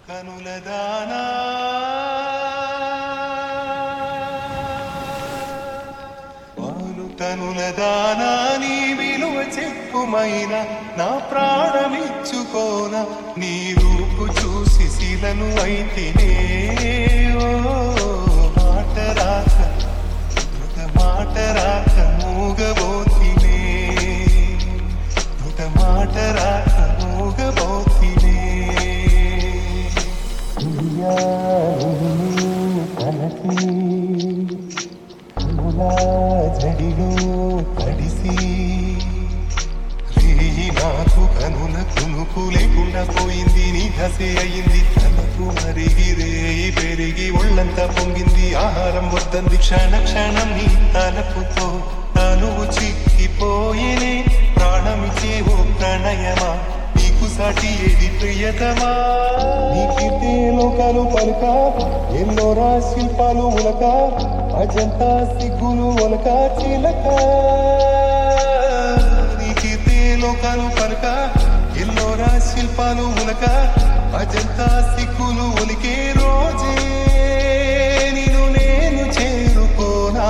కనుల దానా వాలు కనుల దానా నీ విలువ చెప్పుమైన నా ప్రాణమిచ్చుకోన నీ రూపు చూసి శిలను అయితేనే ఓ మాట రాక ఒక మాట రాక మూగబోతినే ఒక మాట రాక మూగబోతినే కలసి కనులా జడిలో తడిసి రేయి నాకు కనుల కునుకు లేకుండా పోయింది నీ హసే అయింది తలకు మరిగి రేయి పెరిగి ఒళ్ళంతా పొంగింది ఆహారం వద్దంది క్షణ క్షణం నీ తలపుతో తనువు చిక్కిపోయేనే ప్రాణమిచ్చే ఓ ప్రణయమా నీకు సాటి ఏది ప్రియతమా నీ కీర్తి లోకాలు పలుక ఎన్నోరా శిల్పాలు ఉలక అజంతా సిగ్గులు ఒలక చిలక నీ కీర్తి లోకాలు పలుక ఎన్నోరా శిల్పాలు ఉలక అజంతా సిగ్గులు ఒలికే రోజే నిన్ను నేను చేరుకోనా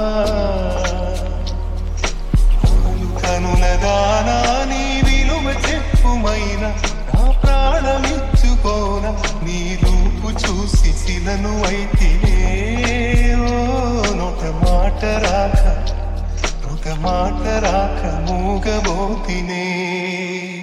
కనులు కనుల దానా నీ విలువ చెప్పుమైన నా ప్రాణమిచ్చుకోన నీ రూపు చూసి శిలను అయితేనే ఓ నొక మాట రాక ఒక మాట రాక మూగబోతినే